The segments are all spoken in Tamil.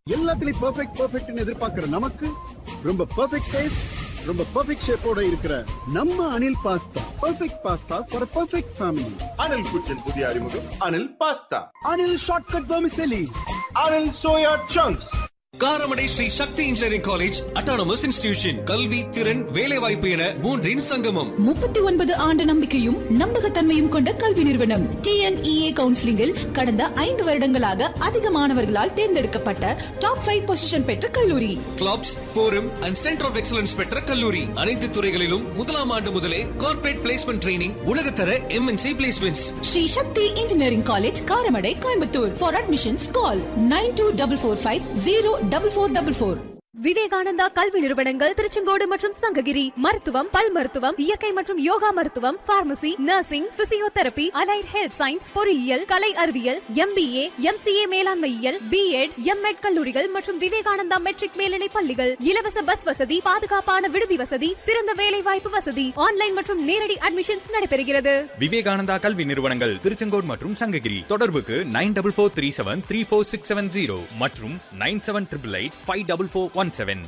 எல்லாத்துலயும் பெர்ஃபெக்ட் பெர்ஃபெக்ட்னு எதிர்பார்க்கிற நமக்கு ரொம்ப பெர்ஃபெக்ட் டேஸ்ட் ரொம்ப பெர்ஃபெக்ட் ஷேப்போட இருக்கிற நம்ம Anil pasta perfect pasta for perfect family Anil kitchen புதிய அறிமுகம் Anil pasta Anil shortcut vermicelli Anil soya chunks Karamadai Sri Sakthi engineering college autonomous institution கல்வி திறன் வேலைவாய்ப்பு என மூன்றின் சங்கமம் முப்பத்தி ஒன்பது ஆண்டு நம்பிக்கையும் நம்பகத்தன்மையும் கொண்ட கல்வி நிறுவனம் டிஎன்இஏ கவுன்சிலிங்கில் கடந்த ஐந்து வருடங்களாக அதிக மாணவர்களால் தேர்ந்தெடுக்கப்பட்ட டாப் ஃபைவ் பொசிஷன் பெற்ற கல்லூரி clubs forum and centre of excellence பெற்ற கல்லூரி அனைத்து துறைகளிலும் முதலாம் ஆண்டு முதலே கார்ப்பரேட் பிளேஸ்மெண்ட் ட்ரைனிங் உலகத்தர MNC placements Sri Sakthi engineering college Karamadai Coimbatore for admissions call nine two double four five zero double four double four Vivekananda கல்வி நிறுவனங்கள் திருச்செங்கோடு மற்றும் சங்ககிரி மருத்துவம் பல் மருத்துவம் இயற்கை மற்றும் யோகா மருத்துவம் pharmacy nursing physiotherapy allied health science பொறியியல் கலை அறிவியல் எம்பிஏ எம்சிஏ மேலாண்மையியல் பிஎட் எம்எட் கல்லூரிகள் மற்றும் விவேகானந்தா மெட்ரிக் மேல்நிலை பள்ளிகள் இலவச பஸ் வசதி பாதுகாப்பான விடுதி வசதி சிறந்த வேலை வாய்ப்பு வசதி ஆன்லைன் மற்றும் நேரடி அட்மிஷன்ஸ் நடைபெறுகிறது விவேகானந்தா கல்வி நிறுவனங்கள் திருச்செங்கோடு மற்றும் சங்ககிரி தொடர்புக்கு nine double four three seven three four six seven zero மற்றும் nine seven triple eight five double four one seven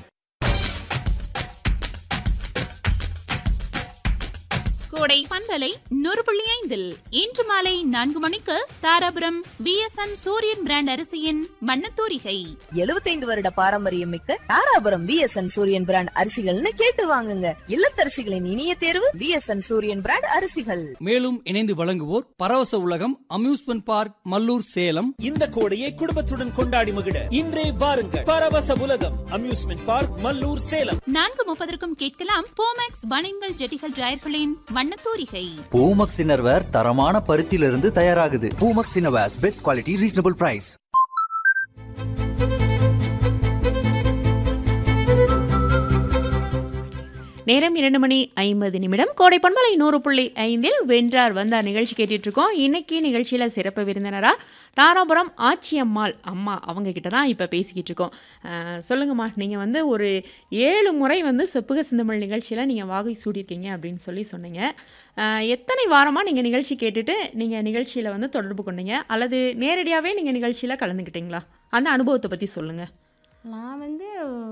Kodai பண்பலை நூறு புள்ளி ஐந்தில் இன்று மாலை நான்கு மணிக்கு தாராபுரம் பிஎஸ்என் சூரியன் பிராண்ட் அரிசியின் மண்ணத்தூரிகை எழுபத்தைந்து வருட பாரம்பரியம் மிக்க தாராபுரம் பிஎஸ்என் சூரியன் பிராண்ட் அரிசிகள்னு கேட்டு வாங்குங்க இல்லத்தரசிகளின் இனிய தேர்வு பிஎஸ்என் சூரியன் பிராண்ட் அரிசிகள் மேலும் இணைந்து வழங்குவோர் பரவச உலகம் அம்யூஸ்மெண்ட் பார்க் மல்லூர் சேலம் இந்த கோடையை குடும்பத்துடன் கொண்டாடி மகிழ இன்றே வாருங்கள் பரவச உலகம் அம்யூஸ்மெண்ட் பார்க் மல்லூர் சேலம் நான்கு முப்பதற்கும் கேட்கலாம் போமேக்ஸ் பனின்கள் ஜெட்டிகள் டிரையர்களின் மண்ணத்தூரிகை பூமக்ஸ் இன்னர்வேர் தரமான பருத்தியிலிருந்து தயாராகுது Poomex innerwears best quality reasonable price நேரம் இரண்டு மணி ஐம்பது நிமிடம் கோடை பண்பலை நூறு புள்ளி ஐந்தில் வென்றார் வந்தார் நிகழ்ச்சி கேட்டுட்டு இருக்கோம் இன்னைக்கு நிகழ்ச்சியில் சிறப்பு விருந்தினரா தாராபுரம் ஆச்சியம்மாள் அம்மா அவங்க கிட்ட தான் இப்போ பேசிக்கிட்டு இருக்கோம் அஹ், சொல்லுங்கம்மா நீங்கள் வந்து ஒரு ஏழு முறை வந்து செப்புக சிந்தமிழ் நிகழ்ச்சியில் நீங்கள் வாகை சூடியிருக்கீங்க அப்படின்னு சொல்லி சொன்னீங்க அஹ், எத்தனை வாரமாக நீங்கள் நிகழ்ச்சி கேட்டுட்டு நீங்கள் நிகழ்ச்சியில் வந்து தொடர்பு கொண்டீங்க அல்லது நேரடியாகவே நீங்கள் நிகழ்ச்சியில் கலந்துக்கிட்டீங்களா அந்த அனுபவத்தை பற்றி சொல்லுங்கள் நான் வந்து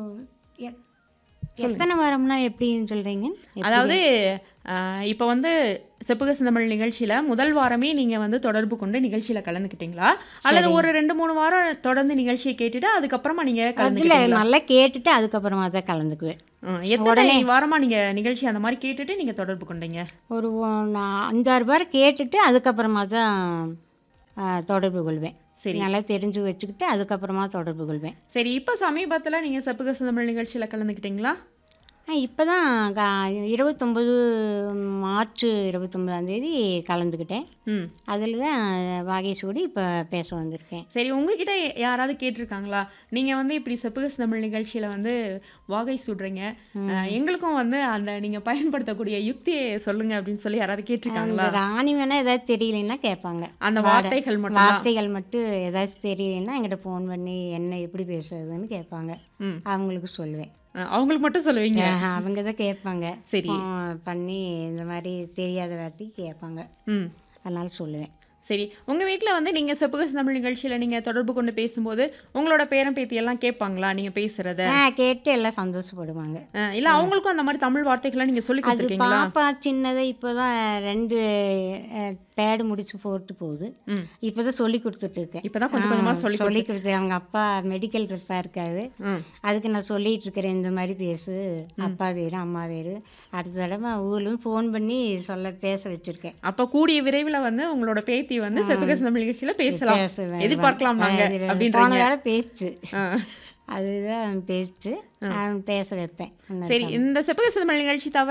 எ- எத்தனை வாரம்னா எப்படின்னு சொல்றீங்க எப்படி? அதாவது இப்போ வந்து செப்புக சிந்தமிழ் நிகழ்ச்சியில் முதல் வாரமே நீங்கள் வந்து தொடர்பு கொண்டு நிகழ்ச்சியில் கலந்துக்கிட்டீங்களா அல்லது சரி. ஒரு ரெண்டு மூணு வாரம் தொடர்ந்து நிகழ்ச்சியை கேட்டுட்டு அதுக்கப்புறமா நீங்கள் அதுல கலந்துக்கிட்டீங்களா நல்லா கேட்டுட்டு அதுக்கப்புறமா தான் கலந்துக்குவேன் ம், எத்தனை வாரமாக நீங்கள் நிகழ்ச்சி அந்த மாதிரி கேட்டுட்டு நீங்கள் தொடர்பு கொண்டீங்க ஒரு ஒ- நான் அஞ்சாறு பேர் கேட்டுட்டு அதுக்கப்புறமா தான் ஆ, தொடர்பு கொள்வேன் சரி. நல்லா தெரிஞ்சு வச்சுக்கிட்டு அதுக்கப்புறமா தொடர்பு கொள்வேன் சரி இப்போ சமீபத்தில் நீங்கள் செப்புக சிந்தமிழ் நிகழ்ச்சியில் கலந்துக்கிட்டீங்களா இப்போ தான் இருபத்தொம்பது மார்ச் இருபத்தொம்பதாம் தேதி கலந்துக்கிட்டேன் ம் அதில் தான் வாகேஷோடு இப்போ பேச வந்திருக்கேன் சரி உங்ககிட்ட யாராவது கேட்டிருக்காங்களா நீங்கள் வந்து இப்படி செப்புக தமிழ் நிகழ்ச்சியில் வந்து வாகை சுடுறீங்க அஹ், எங்களுக்கும் வந்து அந்த நீங்கள் பயன்படுத்தக்கூடிய யுக்தியை சொல்லுங்க அப்படின்னு சொல்லி யாராவது கேட்டிருக்காங்களா அந்த ராணி வேணா ஏதாவது தெரியலன்னா கேட்பாங்க அந்த வார- வார்த்தைகள் மட்டும்தான். வார்த்தைகள் மட்டும் ஏதாச்சும் தெரியலன்னா என்கிட்ட ஃபோன் பண்ணி என்ன எப்படி பேசுறதுன்னு கேட்பாங்க ம். அவங்களுக்கு சொல்லுவேன் அஹ், அவங்களுக்கு மட்டும் சொல்லுவீங்க ஆஹா, அவங்க தான் கேட்பாங்க சரி. phone பண்ணி இந்த மாதிரி தெரியாத வார்த்தைக்கு கேட்பாங்க ம் அதனால சொல்லுவேன் சரி உங்கள் வீட்டில் வந்து நீங்கள் செப்புக தமிழ் நிகழ்ச்சியில் நீங்கள் தொடர்பு கொண்டு பேசும்போது உங்களோட பேரன் பேத்தி எல்லாம் கேட்பாங்களா நீங்கள் பேசுகிறத ஆ கேட்டு எல்லாம் சந்தோஷப்படுவாங்க இல்லை அவங்களுக்கும் அந்த மாதிரி தமிழ் வார்த்தைகளை நீங்கள் சொல்லி அது கொடுத்துருக்கீங்களா பாப்பா சின்னதை இப்போ தான் ரெண்டு தேர்டு முடிச்சு போட்டு போகுது ம். இப்போ தான் சொல்லி கொடுத்துட்டு இருக்கேன் இப்பதான் கொஞ்சம் கொஞ்சமா ஆ, சொல்லி சொல்லி கொடுத்து அவங்க அப்பா மெடிக்கல் ட்ரிப்பாக இருக்காரு ம். அதுக்கு நான் சொல்லிட்டு இருக்கிறேன் இந்த மாதிரி பேசு அப்பா வேறு அம்மா வேறு அடுத்த தடவை ஊர்லேருந்து ஃபோன் பண்ணி சொல்ல பேச வச்சிருக்கேன் அப்போ கூடிய விரைவில் வந்து உங்களோட பேத்தி வந்து செப்புக தமிழ் நிகழ்ச்சியில் பேசலாம் பேசுவேன். எதிர்பார்க்கலாம் நாங்க அது போன அப்படின்றீங்க வேலை பேச்சு ஆ. அதுதான் பேச்சு பேச வைப்பேன் சரி இந்த செப்புக தமிழ் நிகழ்ச்சி தவிர